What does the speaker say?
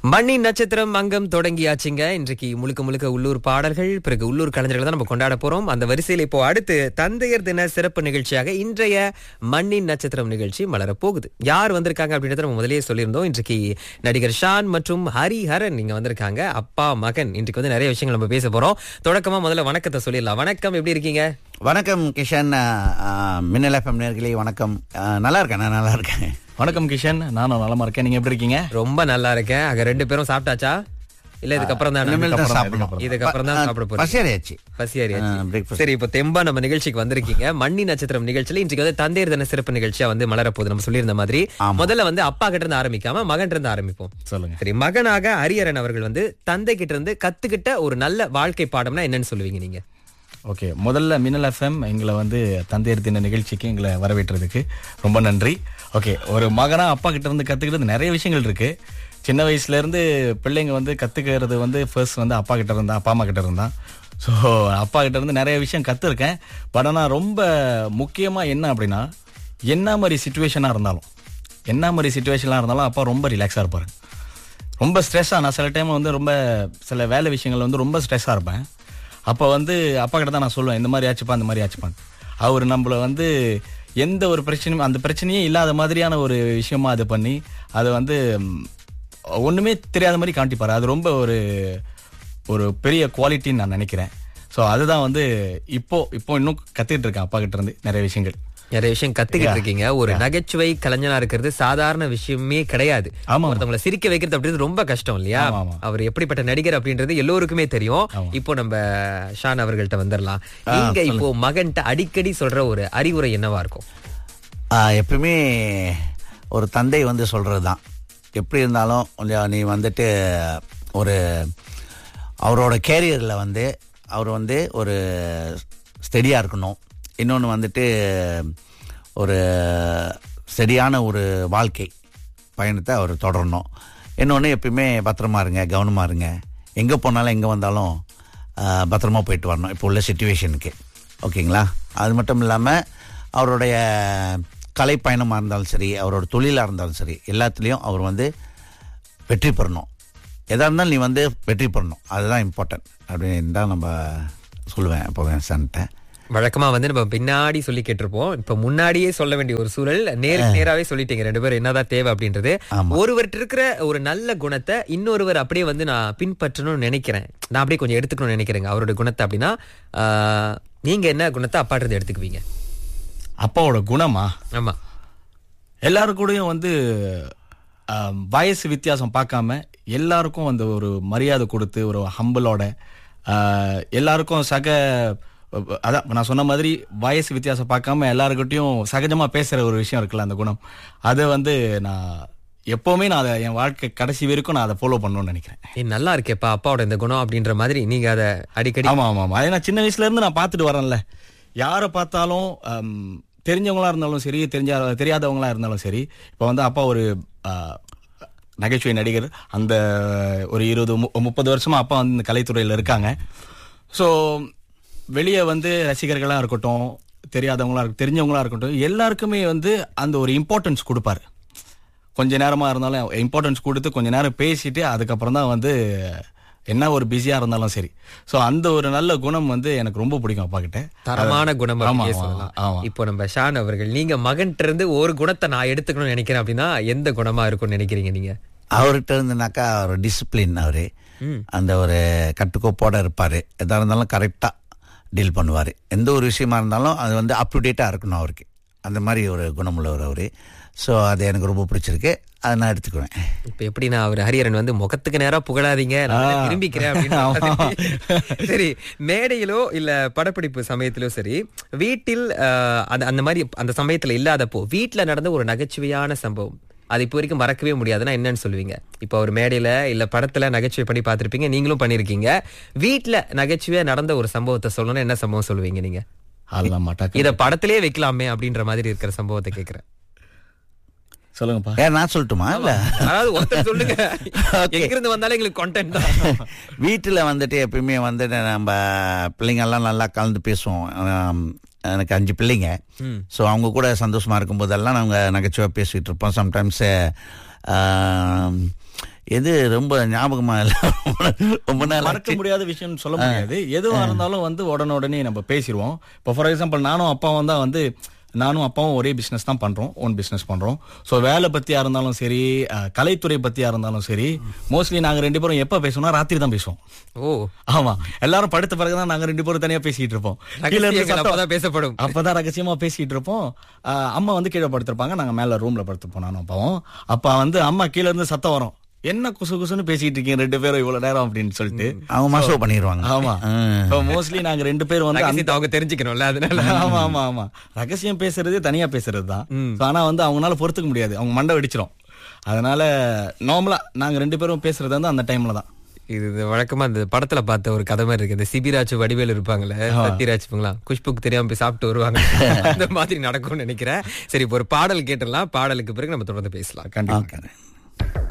மண்ணின் நட்சத்திரம் அங்கம் தொடங்கியாச்சுங்க இன்றைக்கு முழுக்க முழுக்க உள்ளூர் பாடல்கள் பிறகு உள்ளூர் கலைஞர்களை தான் நம்ம கொண்டாட போறோம் அந்த வரிசையில் இப்போ அடுத்து தந்தையர் தின சிறப்பு நிகழ்ச்சியாக இன்றைய மண்ணின் நட்சத்திரம் நிகழ்ச்சி மலர போகுது யார் வந்திருக்காங்க அப்படின்றத நம்ம முதல்லயே சொல்லியிருந்தோம் இன்றைக்கு நடிகர் ஷான் மற்றும் ஹரிஹரன் நீங்க வந்திருக்காங்க அப்பா மகன் இன்றைக்கு வந்து நிறைய விஷயங்கள் நம்ம பேச போறோம் தொடக்கமா முதல்ல வணக்கத்தை சொல்லிடலாம் வணக்கம் எப்படி இருக்கீங்க வணக்கம் கிஷன் மின்னல் எஃப்எம் நேர்களே வணக்கம் ஆ, நல்லா இருக்கேன் நான் நல்லா இருக்கேன் வணக்கம் கிஷன் நானும் நலமா இருக்கேன் நீங்க எப்படி இருக்கீங்க ரொம்ப நல்லா இருக்கேன் அங்க ரெண்டு பேரும் சாப்பிட்டாச்சா இல்ல இதுக்கப்புறம் இனிமேல் தான் தான் சாப்பிடணும் இதுக்கப்புறம் தான் சாப்பிட போறீங்க பசியாரியாச்சு பசியாரியாச்சு ஆ, breakfast. சரி இப்போ தெம்பா நம்ம நிகழ்ச்சிக்கு வந்திருக்கீங்க மண்ணி நட்சத்திரம் நிகழ்ச்சியில இன்றைக்கு வந்து தந்தையர் தின சிறப்பு நிகழ்ச்சியா வந்து மலர போகுது நம்ம சொல்லியிருந்த மாதிரி ஆமா. முதல்ல வந்து அப்பா கிட்ட இருந்து ஆரம்பிக்காம மகன் இருந்து ஆரம்பிப்போம் சொல்லுங்க சரி மகனாக ஹரியரன் அவர்கள் வந்து தந்தை கிட்ட இருந்து கத்துக்கிட்ட ஒரு நல்ல வாழ்க்கை பாடம்னா என்னன்னு சொல்லுவீங்க நீங்க ஓகே முதல்ல மின்னல் எஃப்எம் எங்களை வந்து தந்தையர் தின நிகழ்ச்சிக்கு எங்களை வரவேற்றதுக்கு ரொம்ப நன்றி ஓகே ஒரு மகனா அப்பா கிட்ட இருந்து கத்துக்கிட்டது நிறைய விஷயங்கள் இருக்கு சின்ன வயசுல இருந்து பிள்ளைங்க வந்து கத்துக்கிறது வந்து ஃபர்ஸ்ட் வந்து அப்பா கிட்ட இருந்தா அப்பா அம்மா கிட்ட இருந்தா ஸோ அப்பா கிட்ட இருந்து நிறைய விஷயம் கத்துருக்கேன் பட் ஆனால் ரொம்ப முக்கியமா என்ன அப்படின்னா என்ன மாதிரி சுச்சுவேஷனாக இருந்தாலும் என்ன மாதிரி சுச்சுவேஷனாக இருந்தாலும் அப்பா ரொம்ப ரிலாக்ஸாக இருப்பாரு ரொம்ப ஸ்ட்ரெஸ்ஸாக நான் சில டைம் வந்து ரொம்ப சில வேலை விஷயங்கள் வந்து ரொம்ப ஸ்ட்ரெஸ்ஸாக இருப்பேன் அப்போ வந்து அப்பா கிட்ட தான் நான் சொல்லுவேன் இந்த மாதிரி ஆச்சுப்பா இந்த மாதிரி ஆச்சுப்பான் அவர் நம்மள வந்து எந்த ஒரு பிரச்சனையும் அந்த பிரச்சனையே இல்லாத மாதிரியான ஒரு விஷயமா அது பண்ணி அதை வந்து ம், ஒண்ணுமே தெரியாத மாதிரி காட்டிப்பாரு அது ரொம்ப ஒரு ஒரு பெரிய குவாலிட்டின்னு நான் நினைக்கிறேன் ஸோ அதுதான் வந்து இப்போ இப்போ இன்னும் கத்துக்கிட்டு இருக்கேன் அப்பா கிட்ட இருந்து நிறைய விஷயங்கள் நிறைய விஷயம் கத்துக்கிட்டு இருக்கீங்க ஒரு நகைச்சுவை கலைஞனா இருக்கிறது சாதாரண விஷயமே கிடையாது ஆமா. ஒருத்தவங்களை சிரிக்க வைக்கிறது அப்படின்றது ரொம்ப கஷ்டம் இல்லையா ஆமா, ஆமா. அவர் எப்படிப்பட்ட நடிகர் அப்படின்றது எல்லோருக்குமே தெரியும் இப்போ நம்ம ஷான் அவர்கள்ட்ட வந்துடலாம் நீங்க இப்போ மகன்கிட்ட அடிக்கடி சொல்ற ஒரு அறிவுரை என்னவா இருக்கும் ஆ, எப்பயுமே ஒரு தந்தை வந்து சொல்கிறது தான் எப்படி இருந்தாலும் கொஞ்சம் நீ வந்துட்டு ஒரு அவரோட கேரியரில் வந்து அவர் வந்து ஒரு ஸ்டெடியாக இருக்கணும் இன்னொன்று வந்துட்டு ஒரு சரியான ஒரு வாழ்க்கை பயணத்தை அவர் தொடரணும் இன்னொன்று எப்பயுமே பத்திரமா இருங்க கவனமாக இருங்க எங்கே போனாலும் எங்கே வந்தாலும் ஆ, பத்திரமா போயிட்டு வரணும் இப்போ உள்ள சுச்சுவேஷனுக்கு ஓகேங்களா அது மட்டும் இல்லாமல் அவருடைய கலை பயணமாக இருந்தாலும் சரி அவரோட தொழிலாக இருந்தாலும் சரி எல்லாத்துலேயும் அவர் வந்து வெற்றி பெறணும் எதாக இருந்தாலும் நீ வந்து வெற்றி பெறணும் அதுதான் இம்பார்ட்டன்ட் அப்படின்னு தான் நம்ம சொல்லுவேன் இப்போ சன்ட்ட வழக்கமா வந்து நம்ம பின்னாடி சொல்லி கேட்டிருப்போம் இப்ப முன்னாடியே சொல்ல வேண்டிய ஒரு சூழல் நேருக்கு நேராவே சொல்லிட்டீங்க ரெண்டு பேரும் என்னதான் தேவை அப்படின்றது ஆமா. ஒருவர்கிட்ட இருக்கிற ஒரு நல்ல குணத்தை இன்னொருவர் அப்படியே வந்து நான் பின்பற்றணும்னு நினைக்கிறேன் நான் அப்படியே கொஞ்சம் எடுத்துக்கணும்னு நினைக்கிறேங்க அவரோட குணத்தை அப்படின்னா ஆஹ், நீங்க என்ன குணத்தை அப்பாட்ட இருந்து எடுத்துக்குவீங்க அப்பாவோட குணமா ஆமா எல்லாரும் கூடயும் வந்து ஆம், வயசு வித்தியாசம் பார்க்காம எல்லாருக்கும் அந்த ஒரு மரியாதை கொடுத்து ஒரு ஹம்பிளோட எல்லாருக்கும் சக அதான் நான் சொன்ன மாதிரி வயசு வித்தியாசம் பார்க்காம எல்லாருக்கிட்டையும் சகஜமா பேசுற ஒரு விஷயம் இருக்குல்ல அந்த குணம் அதை வந்து நான் எப்பவுமே நான் அதை என் வாழ்க்கை கடைசி வரைக்கும் நான் அதை ஃபாலோ பண்ணணும்னு நினைக்கிறேன் ஏய், நல்லா இருக்கேப்பா அப்பாவோட இந்த குணம் அப்படின்ற மாதிரி நீங்க அதை அடிக்கடி ஆமா ஆமா ஆமா அதை நான் சின்ன வயசுல இருந்து நான் பார்த்துட்டு வரேன்ல யாரை பார்த்தாலும் ஆம், தெரிஞ்சவங்களா இருந்தாலும் சரி தெரிஞ்ச தெரியாதவங்களா இருந்தாலும் சரி இப்போ வந்து அப்பா ஒரு ஆ, நகைச்சுவை நடிகர் அந்த ஒரு இருபது மு- முப்பது வருஷமா அப்பா வந்து இந்த கலைத்துறையில இருக்காங்க ஸோ வெளியே வந்து ரசிகர்களா இருக்கட்டும் தெரியாதவங்களா இருக்க தெரிஞ்சவங்களா இருக்கட்டும் எல்லாருக்குமே வந்து அந்த ஒரு இம்பார்ட்டன்ஸ் கொடுப்பாரு கொஞ்ச நேரமா இருந்தாலும் இம்பார்ட்டன்ஸ் கொடுத்து கொஞ்ச நேரம் பேசிட்டு அதுக்கப்புறம் தான் வந்து என்ன ஒரு பிஸியா இருந்தாலும் சரி சோ அந்த ஒரு நல்ல குணம் வந்து எனக்கு ரொம்ப பிடிக்கும் அப்பா கிட்ட தரமான குணம் ஆமா, அப்படியே ஆமா, சொல்லலாம் ஆமா. இப்போ நம்ம ஷான் அவர்கள் நீங்க மகன்கிட்ட இருந்து ஒரு குணத்தை நான் எடுத்துக்கணும்னு நினைக்கிறேன் அப்படின்னா எந்த குணமா இருக்கும்னு நினைக்கிறீங்க நீங்க அவர்கிட்ட இருந்துனாக்கா ஒரு டிசிப்ளின் அவர் அந்த ஒரு கட்டுக்கோப்போட இருப்பார் எதாக இருந்தாலும் கரெக்டாக டீல் பண்ணுவார் எந்த ஒரு விஷயமா இருந்தாலும் அது வந்து அப் டு டேட்டாக இருக்கணும் அவருக்கு அந்த மாதிரி ஒரு குணமுள்ளவர் அவர் ஸோ அது எனக்கு ரொம்ப பிடிச்சிருக்கு அதை நான் எடுத்துக்குவேன் இப்ப எப்படி நான் அவர் ஹரியரன் வந்து முகத்துக்கு நேரா புகழாதீங்க நான் ஆ. விரும்பிக்கிறேன் அப்படின்னு மாதிரி. சரி மேடையிலோ இல்ல படப்பிடிப்பு சமயத்திலோ சரி வீட்டில் ஆஹ், அந்த அந்த மாதிரி அந்த சமயத்துல இல்லாதப்போ வீட்ல நடந்த ஒரு நகைச்சுவையான சம்பவம் அது இப்போ வரைக்கும் மறக்கவே முடியாதுன்னா என்னன்னு சொல்லுவீங்க இப்போ ஒரு மேடையில இல்ல படத்துல நகைச்சுவை பண்ணி பார்த்திருப்பீங்க நீங்களும் பண்ணிருக்கீங்க வீட்ல நகைச்சுவையா நடந்த ஒரு சம்பவத்தை சொல்லணும்னா என்ன சம்பவம் சொல்லுவீங்க நீங்க அதெல்லாம் மாட்டாக்க இத படத்திலே வைக்கலாமே அப்படின்ற மாதிரி இருக்கிற சம்பவத்தை கேக்குறேன் சொல்லுங்கப்பா ஏன் நான் சொல்லட்டுமா இல்லை அதாவது ஒருத்தர் சொல்லுங்க Okay. எங்க இருந்து வந்தாலும் எங்களுக்கு கண்டென்ட் தான் வீட்டில் வந்துட்டு எப்பயுமே வந்துட்டு நம்ம பிள்ளைங்கெல்லாம் நல்லா கலந்து பேசுவோம் ஆம், எனக்கு அஞ்சு பிள்ளைங்க ஸோ அவங்க கூட சந்தோஷமா இருக்கும் போதெல்லாம் நாங்கள் நகைச்சுவாக பேசிகிட்டு இருப்போம் சம்டைம்ஸ் எது ரொம்ப ஞாபகமா இல்ல ரொம்ப நாள் மறக்க முடியாத விஷயம் சொல்ல முடியாது எதுவா இருந்தாலும் வந்து உடனே உடனே நம்ம பேசிடுவோம் இப்போ ஃபார் எக்ஸாம்பிள் நானும் அப்பாவும் தான் வந்து நானும் அப்பாவும் ஒரே பிசினஸ் தான் பண்றோம் ஓன் பிசினஸ் பண்றோம் ஸோ வேலை பத்தியா இருந்தாலும் சரி அஹ், கலைத்துறை பத்தியா இருந்தாலும் சரி மோஸ்ட்லி நாங்க ரெண்டு பேரும் எப்ப பேசுவோம்னா ராத்திரி தான் பேசுவோம் ஓ ஆமா எல்லாரும் படுத்த பிறகுதான் நாங்க ரெண்டு பேரும் தனியா பேசிட்டு இருப்போம் கீழ இருந்து ரகசியங்கள் சத்தம் அப்பதான் பேசப்படும் அப்பதான் ரகசியமா பேசிட்டு இருப்போம் ஆஹ் அம்மா வந்து கீழே படுத்திருப்பாங்க நாங்க மேல ரூம்ல படுத்துப்போம் நானும் அப்பாவும் அப்ப வந்து அம்மா கீழ இருந்து சத்தம் வரும் என்ன குசு குசுன்னு பேசிட்டு இருக்கீங்க ரெண்டு பேரும் இவ்வளவு நேரம் அப்படின்னு சொல்லிட்டு அவங்க மாசம் பண்ணிடுவாங்க ஆமா ம். இப்போ மோஸ்ட்லி நாங்க ரெண்டு பேரும் வந்து அந்த- ரகசியத்தை அவங்க தெரிஞ்சுக்கணும்ல அதனால ஆமா ஆமா ஆமா ரகசியம் பேசுறது தனியா பேசுறது தான் So, ஆனா வந்து அவங்களால பொறுத்துக்க முடியாது அவங்க மண்டை வெடிச்சிரும் அதனால நார்மலா நாங்க ரெண்டு பேரும் பேசுறது வந்து அந்த டைம்ல தான் இது இது வழக்கமா இந்த படத்துல பார்த்த ஒரு கதை மாதிரி இருக்கு இந்த சிபிராஜ் வடிவேல் இருப்பாங்களே சத்யராஜ் இவங்களாம் குஷ்புக்கு தெரியாம போய் சாப்பிட்டு வருவாங்க அந்த மாதிரி நடக்கும்னு நினைக்கிறேன் சரி இப்போ ஒரு பாடல் கேட்டுடலாம் பாடலுக்கு பிறகு நம்ம தொடர்ந்து பேசலாம் கண்டிப்பா ஓகே